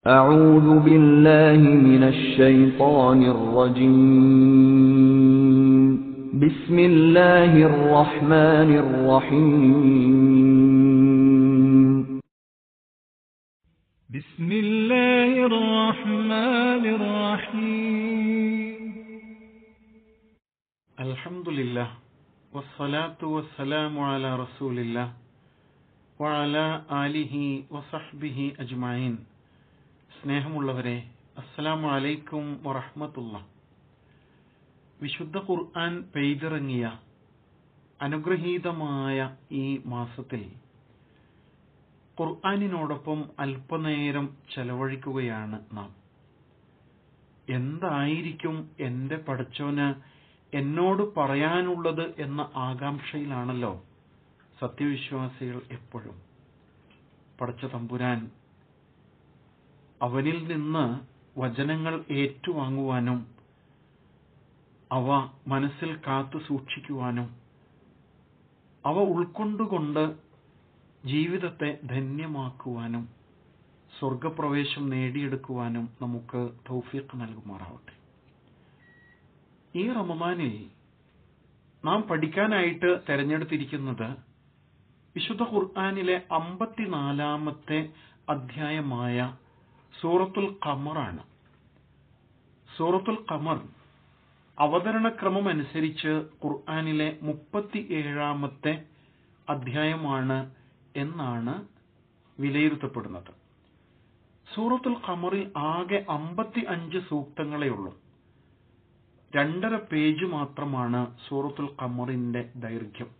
أعوذ بالله من الشيطان الرجيم بسم الله الرحمن الرحيم بسم الله الرحمن الرحيم الحمد لله والصلاة والسلام على رسول الله وعلى آله وصحبه أجمعين സ്നേഹമുള്ളവരെ അസ്സലാമു അലൈക്കും വറഹ്മത്തുള്ള വിശുദ്ധ ഖുർആൻ പെയ്തിറങ്ങിയ അനുഗ്രഹീതമായ ഈ മാസത്തിൽ ഖുർആനിനോടൊപ്പം അല്പനേരം ചെലവഴിക്കുകയാണ് നാം എന്തായിരിക്കും എന്റെ പഠിച്ചോന് എന്നോട് പറയാനുള്ളത് എന്ന ആകാംക്ഷയിലാണല്ലോ സത്യവിശ്വാസികൾ എപ്പോഴും പടച്ച തമ്പുരാൻ അവനിൽ നിന്ന് വചനങ്ങൾ ഏറ്റുവാങ്ങുവാനും അവ മനസ്സിൽ കാത്തു സൂക്ഷിക്കുവാനും അവ ഉൾക്കൊണ്ടുകൊണ്ട് ജീവിതത്തെ ധന്യമാക്കുവാനും സ്വർഗപ്രവേശം നേടിയെടുക്കുവാനും നമുക്ക് തൗഫീഖ് നൽകുമാറാവട്ടെ ഈ റമദാനിൽ നാം പഠിക്കാനായിട്ട് തെരഞ്ഞെടുത്തിരിക്കുന്നത് വിശുദ്ധ ഖുർആാനിലെ അമ്പത്തിനാലാമത്തെ അധ്യായമായ സൂറത്തുൽ ഖമറാണ് സൂറത്തുൽ ഖമർ അവതരണക്രമം അനുസരിച്ച് ഖുർആാനിലെ മുപ്പത്തി ഏഴാമത്തെ അധ്യായമാണ് എന്നാണ് വിലയിരുത്തപ്പെടുന്നത് സൂറത്തുൽ ഖമറിൽ ആകെ അമ്പത്തി അഞ്ച് സൂക്തങ്ങളേ ഉള്ളൂ രണ്ടര പേജ് മാത്രമാണ് സൂറത്തുൽ ഖമറിന്റെ ദൈർഘ്യം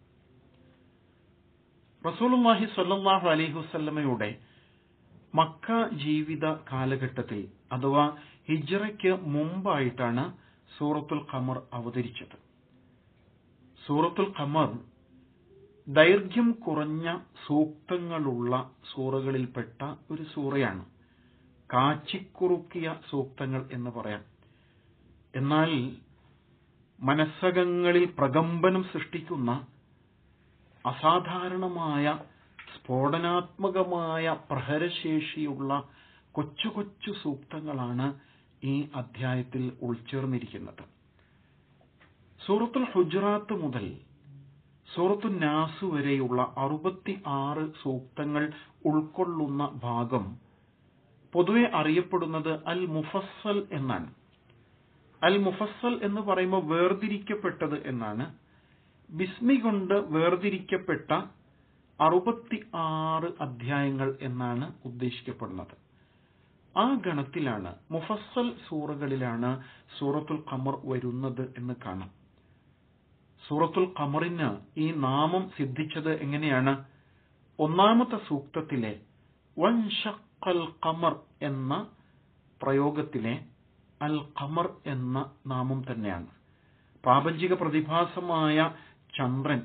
റസൂലുള്ളാഹി സ്വല്ലല്ലാഹു അലൈഹി വസല്ലമയുടെ മക്ക ജീവിത കാലഘട്ടത്തിൽ അഥവാ ഹിജ്റയ്ക്ക് മുമ്പായിട്ടാണ് സൂറത്തുൽ ഖമർ അവതരിച്ചത് സൂറത്തുൽ ഖമർ ദൈർഘ്യം കുറഞ്ഞ സൂക്തങ്ങളുള്ള സൂറകളിൽപ്പെട്ട ഒരു സൂറയാണ് കാച്ചിക്കുറുക്കിയ സൂക്തങ്ങൾ എന്ന് പറയാം എന്നാൽ മനസ്സകങ്ങളിൽ പ്രകമ്പനം സൃഷ്ടിക്കുന്ന അസാധാരണമായ സ്ഫോടനാത്മകമായ പ്രഹരശേഷിയുള്ള കൊച്ചു കൊച്ചു സൂക്തങ്ങളാണ് ഈ അധ്യായത്തിൽ ഉൾച്ചേർന്നിരിക്കുന്നത് സൂറത്തുൽ ഹുജറാത്ത് മുതൽ സൂറത്തു നാസ് വരെയുള്ള അറുപത്തി ആറ് സൂക്തങ്ങൾ ഉൾക്കൊള്ളുന്ന ഭാഗം പൊതുവെ അറിയപ്പെടുന്നത് അൽ മുഫസ്സൽ എന്നാണ് അൽ മുഫസ്സൽ എന്ന് പറയുമ്പോൾ വേർതിരിക്കപ്പെട്ടത് എന്നാണ് ബിസ്മി കൊണ്ട് വേർതിരിക്കപ്പെട്ട അറുപത്തി ആറ് അധ്യായങ്ങൾ എന്നാണ് ഉദ്ദേശിക്കപ്പെടുന്നത് ആ ഗണത്തിലാണ് മുഫസ്സൽ സൂറകളിലാണ് സൂറത്തുൽ ഖമർ വരുന്നത് എന്ന് കാണാം സൂറത്തുൽ ഖമറിന് ഈ നാമം സിദ്ധിച്ചത് എങ്ങനെയാണ് ഒന്നാമത്തെ സൂക്തത്തിലെ വൻഷക്കൽ ഖമർ എന്ന പ്രയോഗത്തിലെ അൽ ഖമർ എന്ന നാമം തന്നെയാണ് പ്രാപഞ്ചിക പ്രതിഭാസമായ ചന്ദ്രൻ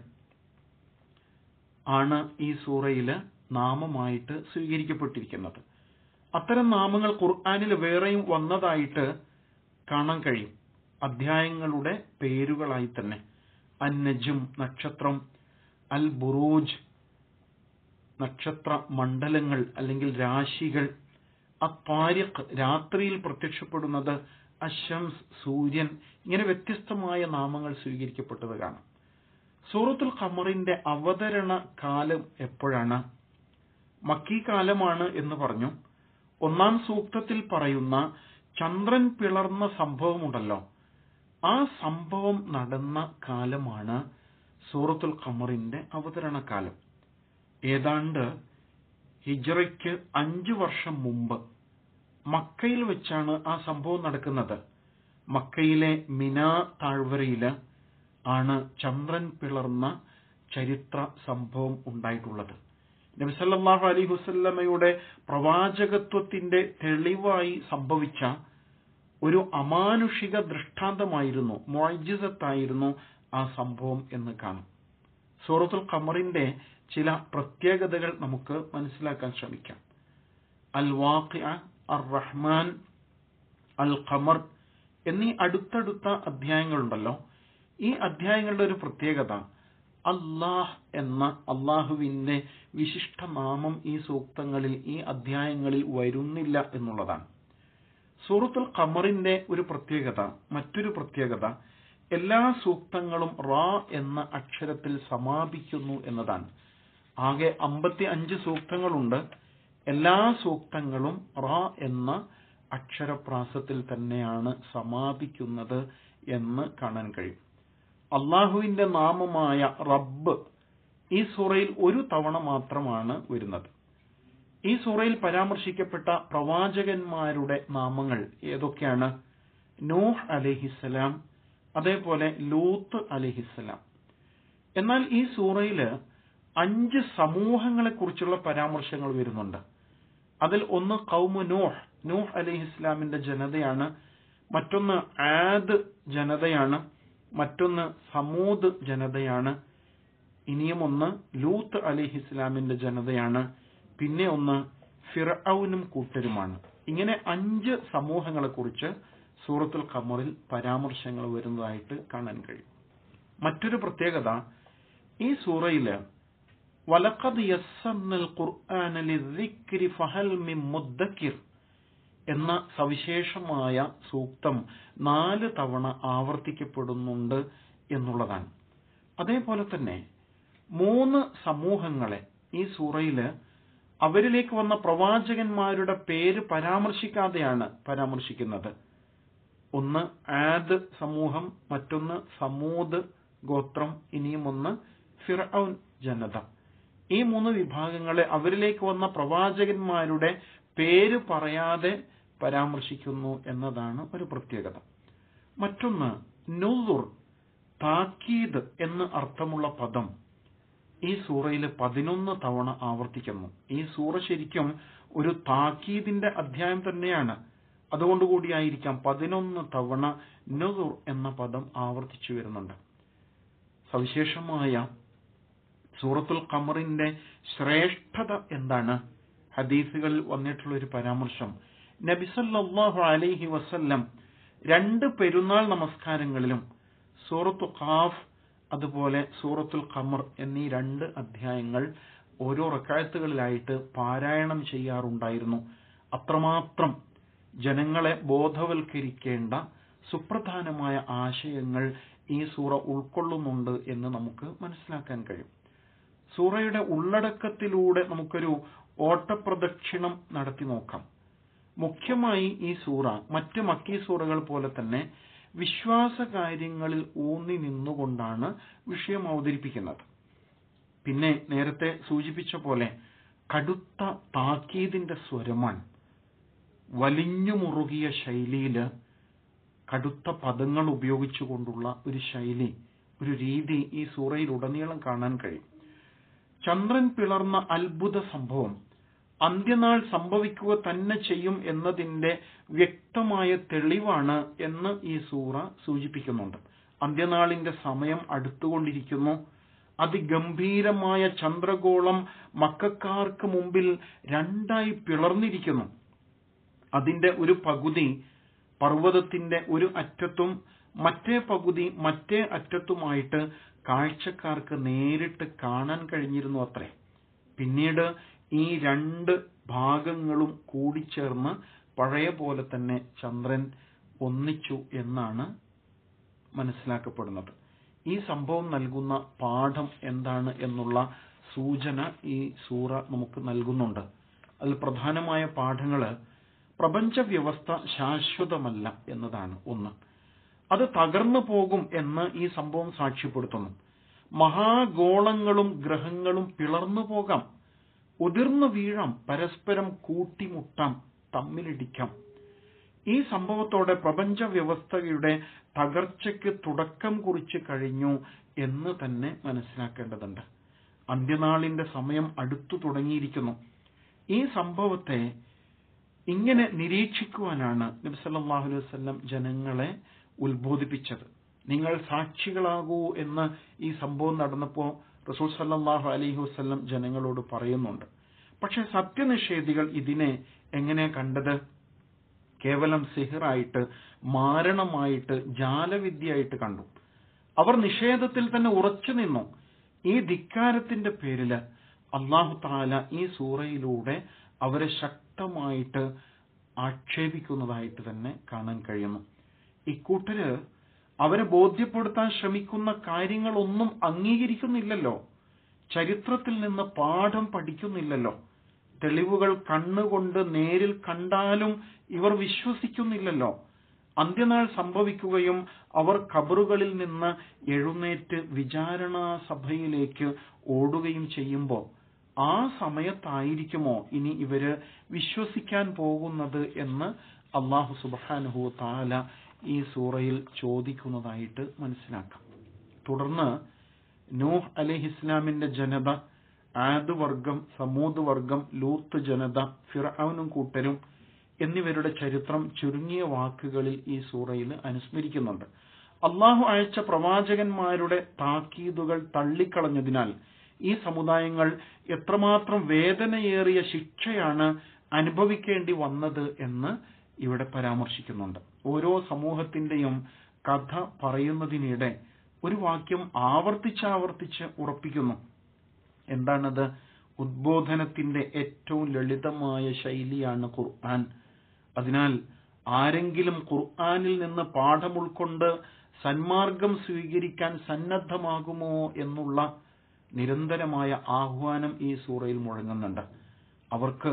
ആണ് ഈ സൂറയില് നാമമായിട്ട് സ്വീകരിക്കപ്പെട്ടിരിക്കുന്നത് അത്തരം നാമങ്ങൾ ഖുർആാനിൽ വേറെയും വന്നതായിട്ട് കാണാൻ കഴിയും അധ്യായങ്ങളുടെ പേരുകളായി തന്നെ അന്നജും നക്ഷത്രം അൽ ബുറൂജ് നക്ഷത്ര മണ്ഡലങ്ങൾ അല്ലെങ്കിൽ രാശികൾ അത്താരിഖ് രാത്രിയിൽ പ്രത്യക്ഷപ്പെടുന്നത് അശംസ് സൂര്യൻ ഇങ്ങനെ വ്യത്യസ്തമായ നാമങ്ങൾ സ്വീകരിക്കപ്പെട്ടത് കാണാം സൂറത്തുൽ ഖമറിന്റെ അവതരണ കാലം എപ്പോഴാണ് മക്കി കാലമാണ് എന്ന് പറഞ്ഞു ഒന്നാം സൂക്തത്തിൽ പറയുന്ന ചന്ദ്രൻ പിളർന്ന സംഭവമുണ്ടല്ലോ ആ സംഭവം നടന്ന കാലമാണ് സൂറത്തുൽ ഖമറിന്റെ അവതരണ കാലം ഏതാണ്ട് ഹിജ്റയ്ക്ക് അഞ്ചു വർഷം മുമ്പ് മക്കയിൽ വെച്ചാണ് ആ സംഭവം നടക്കുന്നത് മക്കയിലെ മിന താഴ്വരയില് ആണ് ചന്ദ്രൻ പിളർന്ന ചരിത്ര സംഭവം ഉണ്ടായിട്ടുള്ളത് നബിസല്ലാഹു അലൈഹി വസല്ലമയുടെ പ്രവാചകത്വത്തിന്റെ തെളിവായി സംഭവിച്ച ഒരു അമാനുഷിക ദൃഷ്ടാന്തമായിരുന്നു മൊയ്ജിസത്തായിരുന്നു ആ സംഭവം എന്ന് കാണും സൂറത്തുൽ ഖമറിന്റെ ചില പ്രത്യേകതകൾ നമുക്ക് മനസ്സിലാക്കാൻ ശ്രമിക്കാം അൽ വാഖിഅ അർ റഹ്മാൻ അൽ ഖമർ എന്നീ അടുത്തടുത്ത അധ്യായങ്ങളുണ്ടല്ലോ ഈ അധ്യായങ്ങളുടെ ഒരു പ്രത്യേകത അല്ലാഹ് എന്ന അള്ളാഹുവിന്റെ വിശിഷ്ട നാമം ഈ സൂക്തങ്ങളിൽ ഈ അധ്യായങ്ങളിൽ വരുന്നില്ല എന്നുള്ളതാണ് സൂറത്തുൽ ഖമറിന്റെ ഒരു പ്രത്യേകത മറ്റൊരു പ്രത്യേകത എല്ലാ സൂക്തങ്ങളും റാ എന്ന അക്ഷരത്തിൽ സമാപിക്കുന്നു എന്നതാണ് ആകെ അമ്പത്തി അഞ്ച് സൂക്തങ്ങളുണ്ട് എല്ലാ സൂക്തങ്ങളും റാ എന്ന അക്ഷരപ്രാസത്തിൽ തന്നെയാണ് സമാപിക്കുന്നത് എന്ന് കാണാൻ കഴിയും അള്ളാഹുവിന്റെ നാമമായ റബ്ബ് ഈ സൂറയിൽ ഒരു തവണ മാത്രമാണ് വരുന്നത് ഈ സൂറയിൽ പരാമർശിക്കപ്പെട്ട പ്രവാചകന്മാരുടെ നാമങ്ങൾ ഏതൊക്കെയാണ് നൂഹ് അലഹിസലാം അതേപോലെ ലൂത്ത് അലഹിസലാം എന്നാൽ ഈ സൂറയിൽ അഞ്ച് സമൂഹങ്ങളെ കുറിച്ചുള്ള പരാമർശങ്ങൾ വരുന്നുണ്ട് അതിൽ ഒന്ന് കൗമു നൂഹ് നൂഹ് അലഹി ഇസ്ലാമിന്റെ ജനതയാണ് മറ്റൊന്ന് ആദ് ജനതയാണ് മറ്റൊന്ന് സമൂദ് ജനതയാണ് ഇനിയും ഒന്ന് ലൂത്ത് അലിഹി ഇസ്ലാമിന്റെ ജനതയാണ് പിന്നെ ഒന്ന് ഫിറൌനും കൂട്ടരുമാണ് ഇങ്ങനെ അഞ്ച് സമൂഹങ്ങളെ കുറിച്ച് സൂറത്തുൽ ഖമറിൽ പരാമർശങ്ങൾ വരുന്നതായിട്ട് കാണാൻ കഴിയും മറ്റൊരു പ്രത്യേകത ഈ സൂറയില് വലഖദ് യസ്സർനൽ ഖുർആന ലിദ്ദിക്രി ഫഹൽ മിൻ മുദ്ദക്കിർ എന്ന സവിശേഷമായ സൂക്തം നാല് തവണ ആവർത്തിക്കപ്പെടുന്നുണ്ട് എന്നുള്ളതാണ് അതേപോലെ തന്നെ മൂന്ന് സമൂഹങ്ങളെ ഈ സൂറയില് അവരിലേക്ക് വന്ന പ്രവാചകന്മാരുടെ പേര് പരാമർശിക്കാതെയാണ് പരാമർശിക്കുന്നത് ഒന്ന് ആദ് സമൂഹം മറ്റൊന്ന് സമൂദ് ഗോത്രം ഇനിയും ഒന്ന് ഫിറൌൻ ജനത ഈ മൂന്ന് വിഭാഗങ്ങളെ അവരിലേക്ക് വന്ന പ്രവാചകന്മാരുടെ പേര് പറയാതെ പരാമർശിക്കുന്നു എന്നതാണ് ഒരു പ്രത്യേകത മറ്റൊന്ന് നുസുർ താക്കീദ് എന്ന് അർത്ഥമുള്ള പദം ഈ സൂറയിൽ പതിനൊന്ന് തവണ ആവർത്തിക്കുന്നു ഈ സൂറ ശരിക്കും ഒരു താക്കീദിന്റെ അധ്യായം തന്നെയാണ് അതുകൊണ്ടുകൂടിയായിരിക്കാം പതിനൊന്ന് തവണ നുസുർ എന്ന പദം ആവർത്തിച്ചു വരുന്നുണ്ട് സവിശേഷമായ സൂറത്തുൽ ഖമറിന്റെ ശ്രേഷ്ഠത എന്താണ് ഹദീസുകളിൽ വന്നിട്ടുള്ള ഒരു പരാമർശം നബിസല്ലാഹു അലൈഹി വസല്ലം രണ്ട് പെരുന്നാൾ നമസ്കാരങ്ങളിലും സൂറത്തു ഖാഫ് അതുപോലെ സൂറത്തുൽ ഖമർ എന്നീ രണ്ട് അധ്യായങ്ങൾ ഓരോ റക്കായത്തുകളിലായിട്ട് പാരായണം ചെയ്യാറുണ്ടായിരുന്നു അത്രമാത്രം ജനങ്ങളെ ബോധവൽക്കരിക്കേണ്ട സുപ്രധാനമായ ആശയങ്ങൾ ഈ സൂറ ഉൾക്കൊള്ളുന്നുണ്ട് എന്ന് നമുക്ക് മനസ്സിലാക്കാൻ കഴിയും സൂറയുടെ ഉള്ളടക്കത്തിലൂടെ നമുക്കൊരു ഓട്ടപ്രദക്ഷിണം നടത്തി നോക്കാം മുഖ്യമായി ഈ സൂറ മറ്റ് മക്കി സൂറകൾ പോലെ തന്നെ വിശ്വാസ കാര്യങ്ങളിൽ ഊന്നി നിന്നുകൊണ്ടാണ് വിഷയം അവതരിപ്പിക്കുന്നത് പിന്നെ നേരത്തെ സൂചിപ്പിച്ച പോലെ കടുത്ത താക്കീതിന്റെ സ്വരമാണ് വലിഞ്ഞു മുറുകിയ ശൈലിയില് കടുത്ത പദങ്ങൾ ഉപയോഗിച്ചുകൊണ്ടുള്ള ഒരു ശൈലി ഒരു രീതി ഈ സൂറയിൽ ഉടനീളം കാണാൻ കഴിയും ചന്ദ്രൻ പിളർന്ന അത്ഭുത സംഭവം അന്ത്യനാൾ സംഭവിക്കുക തന്നെ ചെയ്യും എന്നതിന്റെ വ്യക്തമായ തെളിവാണ് എന്ന് ഈ സൂറ സൂചിപ്പിക്കുന്നുണ്ട് അന്ത്യനാളിന്റെ സമയം അടുത്തുകൊണ്ടിരിക്കുന്നു അതിഗംഭീരമായ ചന്ദ്രഗോളം മക്കാർക്ക് മുമ്പിൽ രണ്ടായി പിളർന്നിരിക്കുന്നു അതിന്റെ ഒരു പകുതി പർവ്വതത്തിന്റെ ഒരു അറ്റത്തും മറ്റേ പകുതി മറ്റേ അറ്റത്തുമായിട്ട് കാഴ്ചക്കാർക്ക് നേരിട്ട് കാണാൻ കഴിഞ്ഞിരുന്നു അത്രേ പിന്നീട് ഈ രണ്ട് ഭാഗങ്ങളും കൂടിച്ചേർന്ന് പഴയ പോലെ തന്നെ ചന്ദ്രൻ ഒന്നിച്ചു എന്നാണ് മനസ്സിലാക്കപ്പെടുന്നത് ഈ സംഭവം നൽകുന്ന പാഠം എന്താണ് എന്നുള്ള സൂചന ഈ സൂറ നമുക്ക് നൽകുന്നുണ്ട് അതിൽ പ്രധാനമായ പാഠങ്ങള് പ്രപഞ്ച വ്യവസ്ഥ ശാശ്വതമല്ല എന്നതാണ് ഒന്ന് അത് തകർന്നു പോകും എന്ന് ഈ സംഭവം സാക്ഷ്യപ്പെടുത്തുന്നു മഹാഗോളങ്ങളും ഗ്രഹങ്ങളും പിളർന്നു പോകാം ഉതിർന്നു വീഴാം പരസ്പരം കൂട്ടിമുട്ടാം തമ്മിലിടിക്കാം ഈ സംഭവത്തോടെ പ്രപഞ്ച വ്യവസ്ഥയുടെ തകർച്ചയ്ക്ക് തുടക്കം കുറിച്ച് കഴിഞ്ഞു എന്ന് തന്നെ മനസ്സിലാക്കേണ്ടതുണ്ട് അന്ത്യനാളിന്റെ സമയം അടുത്തു തുടങ്ങിയിരിക്കുന്നു ഈ സംഭവത്തെ ഇങ്ങനെ നിരീക്ഷിക്കുവാനാണ് നബി സല്ലല്ലാഹു അലൈഹി വസല്ലം ജനങ്ങളെ ഉത്ബോധിപ്പിച്ചത് നിങ്ങൾ സാക്ഷികളാകൂ എന്ന് ഈ സംഭവം നടന്നപ്പോൾ റസൂൽ സല്ലല്ലാഹു അലൈഹി വസല്ലം ജനങ്ങളോട് പറയുന്നുണ്ട് പക്ഷെ സത്യനിഷേധികൾ ഇതിനെ എങ്ങനെ കണ്ടത് കേവലം സിഹിറായിട്ട് മാരണമായിട്ട് ജാലവിദ്യയായിട്ട് കണ്ടു അവർ നിഷേധത്തിൽ തന്നെ ഉറച്ചു നിന്നു ഈ ധിക്കാരത്തിന്റെ പേരില് അള്ളാഹു താല ഈ സൂറയിലൂടെ അവരെ ശക്തമായിട്ട് ആക്ഷേപിക്കുന്നതായിട്ട് തന്നെ കാണാൻ കഴിയുന്നു ഇക്കൂട്ടര് അവരെ ബോധ്യപ്പെടുത്താൻ ശ്രമിക്കുന്ന കാര്യങ്ങളൊന്നും അംഗീകരിക്കുന്നില്ലല്ലോ ചരിത്രത്തിൽ നിന്ന് പാഠം പഠിക്കുന്നില്ലല്ലോ തെളിവുകൾ കണ്ണുകൊണ്ട് നേരിൽ കണ്ടാലും ഇവർ വിശ്വസിക്കുന്നില്ലല്ലോ അന്ത്യനാൾ സംഭവിക്കുകയും അവർ ഖബറുകളിൽ നിന്ന് എഴുന്നേറ്റ് വിചാരണാ സഭയിലേക്ക് ഓടുകയും ചെയ്യുമ്പോൾ ആ സമയത്തായിരിക്കുമോ ഇനി ഇവര് വിശ്വസിക്കാൻ പോകുന്നത് എന്ന് അള്ളാഹു സുബാനുഹു താല ഈ സൂറയിൽ ചോദിക്കുന്നതായിട്ട് മനസ്സിലാക്കാം തുടർന്ന് നൂഹ് അലിഹിസ്ലാമിന്റെ ജനത ആദ് വർഗം സമൂദ് വർഗം ലൂത്ത് ജനത ഫിറൌനും കൂട്ടരും എന്നിവരുടെ ചരിത്രം ചുരുങ്ങിയ വാക്കുകളിൽ ഈ സൂറയിൽ അനുസ്മരിക്കുന്നുണ്ട് അള്ളാഹു അയച്ച പ്രവാചകന്മാരുടെ താക്കീതുകൾ തള്ളിക്കളഞ്ഞതിനാൽ ഈ സമുദായങ്ങൾ എത്രമാത്രം വേദനയേറിയ ശിക്ഷയാണ് അനുഭവിക്കേണ്ടി വന്നത് എന്ന് ഇവിടെ പരാമർശിക്കുന്നുണ്ട് ഓരോ സമൂഹത്തിന്റെയും കഥ പറയുന്നതിനിടെ ഒരു വാക്യം ആവർത്തിച്ചാവർത്തിച്ച് ഉറപ്പിക്കുന്നു എന്താണത് ഉദ്ബോധനത്തിന്റെ ഏറ്റവും ലളിതമായ ശൈലിയാണ് ഖുർആൻ അതിനാൽ ആരെങ്കിലും ഖുർആനിൽ നിന്ന് പാഠം ഉൾക്കൊണ്ട് സന്മാർഗം സ്വീകരിക്കാൻ സന്നദ്ധമാകുമോ എന്നുള്ള നിരന്തരമായ ആഹ്വാനം ഈ സൂറയിൽ മുഴങ്ങുന്നുണ്ട് അവർക്ക്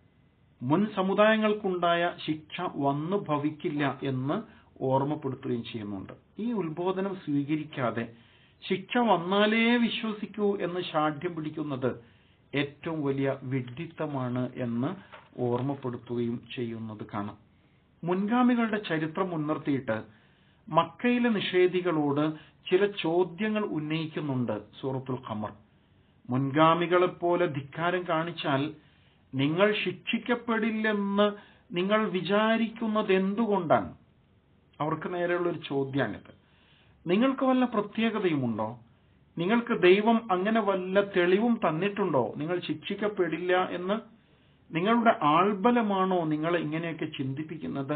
മുൻ സമുദായങ്ങൾക്കുണ്ടായ ശിക്ഷ വന്നു ഭവിക്കില്ല എന്ന് ഓർമ്മപ്പെടുത്തുകയും ചെയ്യുന്നുണ്ട് ഈ ഉത്ബോധനം സ്വീകരിക്കാതെ ശിക്ഷ വന്നാലേ വിശ്വസിക്കൂ എന്ന് ശാഠ്യം പിടിക്കുന്നത് ഏറ്റവും വലിയ വിഡ്ഢിത്തമാണ് എന്ന് ഓർമ്മപ്പെടുത്തുകയും ചെയ്യുന്നത് കാണാം മുൻഗാമികളുടെ ചരിത്രം മുൻനിർത്തിയിട്ട് മക്കയിലെ നിഷേധികളോട് ചില ചോദ്യങ്ങൾ ഉന്നയിക്കുന്നുണ്ട് സൂറത്തുൽ ഖമർ മുൻഗാമികളെപ്പോലെ ധിക്കാരം കാണിച്ചാൽ നിങ്ങൾ ശിക്ഷിക്കപ്പെടില്ലെന്ന് നിങ്ങൾ വിചാരിക്കുന്നത് എന്തുകൊണ്ടാണ് അവർക്ക് നേരെയുള്ള ഒരു ചോദ്യമാണിത് നിങ്ങൾക്ക് വല്ല പ്രത്യേകതയുമുണ്ടോ നിങ്ങൾക്ക് ദൈവം അങ്ങനെ വല്ല തെളിവും തന്നിട്ടുണ്ടോ നിങ്ങൾ ശിക്ഷിക്കപ്പെടില്ല എന്ന് നിങ്ങളുടെ ആൾബലമാണോ നിങ്ങളെ ഇങ്ങനെയൊക്കെ ചിന്തിപ്പിക്കുന്നത്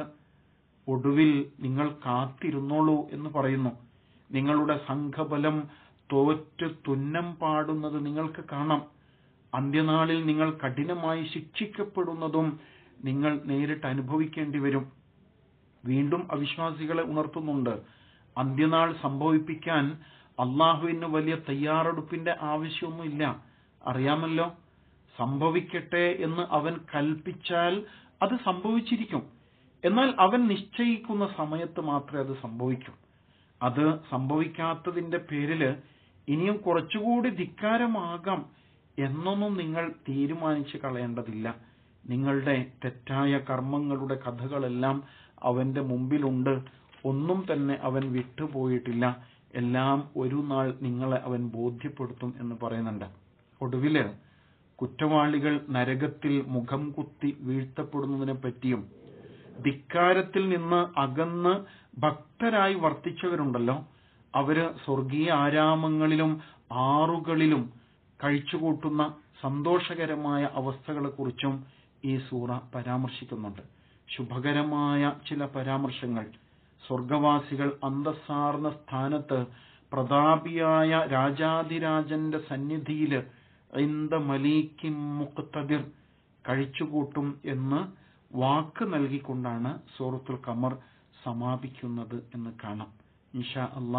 ഒടുവിൽ നിങ്ങൾ കാത്തിരുന്നോളൂ എന്ന് പറയുന്നു നിങ്ങളുടെ സംഘബലം തോറ്റ് തുന്നം പാടുന്നത് നിങ്ങൾക്ക് കാണാം അന്ത്യനാളിൽ നിങ്ങൾ കഠിനമായി ശിക്ഷിക്കപ്പെടുന്നതും നിങ്ങൾ നേരിട്ട് അനുഭവിക്കേണ്ടി വരും വീണ്ടും അവിശ്വാസികളെ ഉണർത്തുന്നുണ്ട് അന്ത്യനാൾ സംഭവിപ്പിക്കാൻ അള്ളാഹുവിന് വലിയ തയ്യാറെടുപ്പിന്റെ ആവശ്യമൊന്നുമില്ല അറിയാമല്ലോ സംഭവിക്കട്ടെ എന്ന് അവൻ കൽപ്പിച്ചാൽ അത് സംഭവിച്ചിരിക്കും എന്നാൽ അവൻ നിശ്ചയിക്കുന്ന സമയത്ത് മാത്രമേ അത് സംഭവിക്കൂ അത് സംഭവിക്കാത്തതിന്റെ പേരില് ഇനിയും കുറച്ചുകൂടി ധിക്കാരമാകാം എന്നൊന്നും നിങ്ങൾ തീരുമാനിച്ചു കളയേണ്ടതില്ല നിങ്ങളുടെ തെറ്റായ കർമ്മങ്ങളുടെ കഥകളെല്ലാം അവന്റെ മുമ്പിലുണ്ട് ഒന്നും തന്നെ അവൻ വിട്ടുപോയിട്ടില്ല എല്ലാം ഒരു നാൾ നിങ്ങളെ അവൻ ബോധ്യപ്പെടുത്തും എന്ന് പറയുന്നുണ്ട് ഒടുവില് കുറ്റവാളികൾ നരകത്തിൽ മുഖം കുത്തി വീഴ്ത്തപ്പെടുന്നതിനെ പറ്റിയും ധിക്കാരത്തിൽ നിന്ന് അകന്ന് ഭക്തരായി വർത്തിച്ചവരുണ്ടല്ലോ അവര് സ്വർഗീയ ആരാമങ്ങളിലും ആറുകളിലും കഴിച്ചുകൂട്ടുന്ന സന്തോഷകരമായ അവസ്ഥകളെക്കുറിച്ചും ഈ സൂറ പരാമർശിക്കുന്നുണ്ട് ശുഭകരമായ ചില പരാമർശങ്ങൾ സ്വർഗവാസികൾ അന്തസ്സാർന്ന സ്ഥാനത്ത് പ്രതാപിയായ രാജാതിരാജന്റെ സന്നിധിയില് ഇന്ത മലീക്കിം മുഖത്തതിർ കഴിച്ചുകൂട്ടും എന്ന് വാക്ക് നൽകിക്കൊണ്ടാണ് സൂറത്തുൽ കമർ സമാപിക്കുന്നത് എന്ന് കാണാം ഇൻഷാ അള്ളാ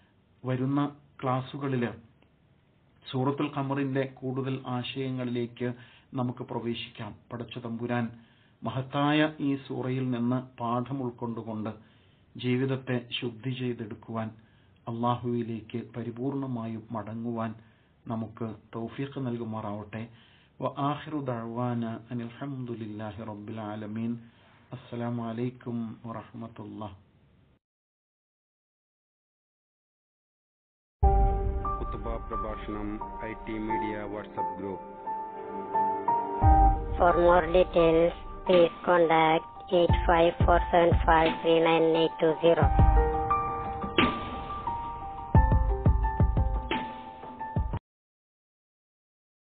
വരുന്ന ക്ലാസ്സുകളില് സൂറത്തുൽ ഖമറിന്റെ കൂടുതൽ ആശയങ്ങളിലേക്ക് നമുക്ക് പ്രവേശിക്കാം പടച്ച തമ്പുരാൻ മഹത്തായ ഈ സൂറയിൽ നിന്ന് പാഠം ഉൾക്കൊണ്ടുകൊണ്ട് ജീവിതത്തെ ശുദ്ധി ചെയ്തെടുക്കുവാൻ അള്ളാഹുവിലേക്ക് പരിപൂർണമായും മടങ്ങുവാൻ നമുക്ക് തൗഫീഖ് നൽകുമാറാവട്ടെ وآخر دعوانا أن الحمد لله رب العالمين السلام عليكم ورحمة الله കുത്തുബ പ്രഭാഷണം I T media WhatsApp group For more details, please contact 854753980.